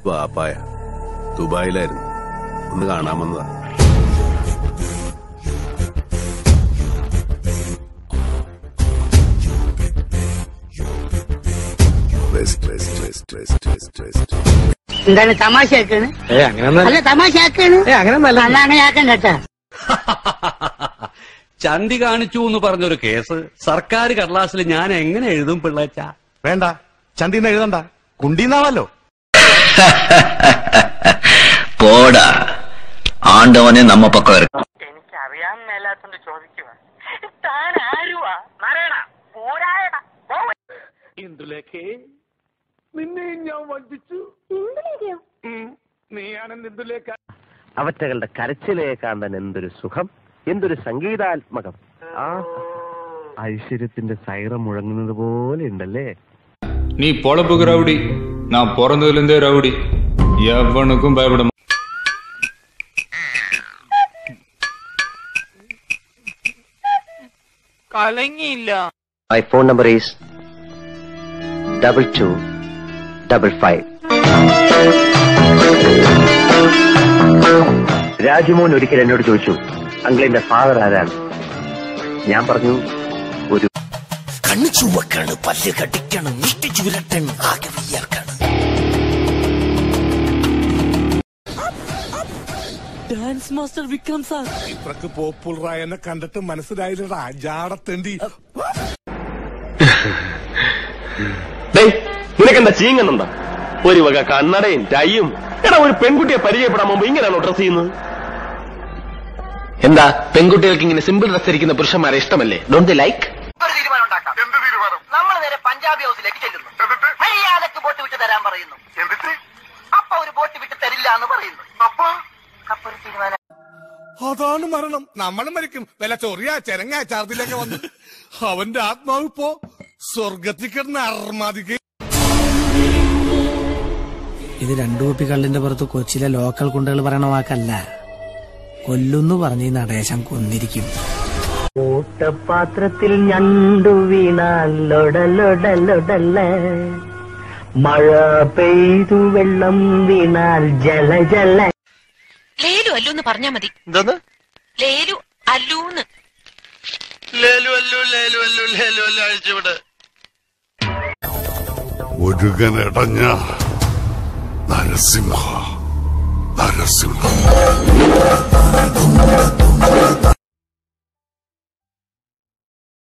വാപ്പായ ദുബായിലായിരുന്നു ഒന്ന് കാണാൻ വന്നതാ rest rest rest rest rest rest എന്താണ് തമാശയാക്കാണ് ഏ അങ്ങനെ അല്ല തമാശയാക്കാണ് ഏ അങ്ങനെ അല്ല അങ്ങനെ ആക്കണ്ട കേട്ടാ ചന്തി കാണിച്ചു എന്ന് പറഞ്ഞൊരു കേസ് സർക്കാർ കടലാസിൽ ഞാൻ എങ്ങനെ എഴുതും പിള്ളേച്ച വേണ്ട ചന്തിന്ന് എഴുതണ്ട കുണ്ടീന്നാവല്ലോ പോടാ ആണ്ടവനെ നമ്മ പക്കം ഇറക്കും എനിക്ക് അറിയാൻ മേലാത്തോണ്ട് ചോദിക്കുക താൻ ആരുവാ പറയണ പോരായണ ഇന്ദുലേഖേ നിന്നെ ഞാൻ വഞ്ചിച്ചു നീയാണ് ഇന്ദുലേഖ അവറ്റകളുടെ കരച്ചിലേ കാണാൻ എന്തൊരു സുഖം എന്തൊരു സംഗീതാത്മകം ആ ഐശ്വര്യത്തിന്റെ സൈറം മുഴങ്ങുന്നത് പോലെ ഉണ്ടല്ലേ நீ பொழப்புக்கு ரவுடி நான் பிறந்ததுல இருந்தே ரவுடி எவனுக்கும் பயப்பட மாட்டேன். My phone number is double two double five Rajumon ഒരിക്കൽ എന്നോട് ചോദിച്ചു അങ്കിളിന്റെ ഫാദർ ആരാണ് ഞാൻ പറഞ്ഞു ഒരു കണ്ണു ചുവക്കാണ് പല്ല് കടിക്കണം ഇഷ്ട ചുരട്ടൻ ആകെ വിയർക്കാണ് ഇത്രക്ക് പോപ്പുലറായെന്നെ കണ്ടിട്ട് മനസ്സിലായില്ലടാ ജാടത്തേണ്ടി നിനക്കെന്താ ചീങ്ങുന്നുണ്ടോ ഒരു വക കണ്ണടയും ടൈയും എടാ ഒരു പെൺകുട്ടിയെ പരിചയപ്പെടാൻ മുമ്പ് ഇങ്ങനെയാണോ ഡ്രസ് ചെയ്യുന്നത് എന്താ പെൺകുട്ടികൾക്ക് ഇങ്ങനെ സിമ്പിൾ ഡ്രസ് ധരിക്കുന്ന പുരുഷന്മാരെ ഇഷ്ടമല്ലേ ഡോണ്ട് ലൈക്ക് ഒരു തീരുമാനം ഉണ്ടാക്കാം എന്ത് തീരുമാനം നമ്മൾ നേരെ പഞ്ചാബി ഹൗസിലേക്ക് ചെല്ലുന്നു മര്യാദക്ക് ബോട്ട് വിട്ട് തരാൻ പറയുന്നു എന്നിട്ട് അപ്പ ഒരു ബോട്ട് വിട്ട് തരില്ല എന്ന് പറയുന്നു അപ്പൊ അപ്പൊ ഒരു തീരുമാനം അതാണ് മരണം നമ്മൾ മരിക്കും വില ചൊറിയ ചെരങ്ങ ചാർത്തിലൊക്കെ വന്ന് അവന്റെ ആത്മാവ് ഇപ്പോ സ്വർഗത്തിൽ കിടന്ന് അർമാദിക്ക് ഇത് രണ്ടു കുപ്പി കള്ളിന്റെ പുറത്ത് കൊച്ചിയിലെ ലോക്കൽ കുണ്ടകൾ പറയണ വാക്കല്ല കൊല്ലുന്നു പറഞ്ഞ് ഈ നടേശം കൊന്നിരിക്കും പാത്രത്തിൽ ഞണ്ടു വീണാൽ ലൊടലൊടലൊടല്ല മഴ പെയ്തു വെള്ളം വീണാൽ ജല ജല ലേലു അല്ലൂന്ന് പറഞ്ഞാ മതി എന്താന്ന് ലേലു അല്ലൂന്ന് ലേലു അല്ലു ലേലു അല്ലു ലേലു അല്ലു അഴിച്ചുവിട് ഒഴുകനടഞ്ഞ നരസിംഹ നരസിംഹ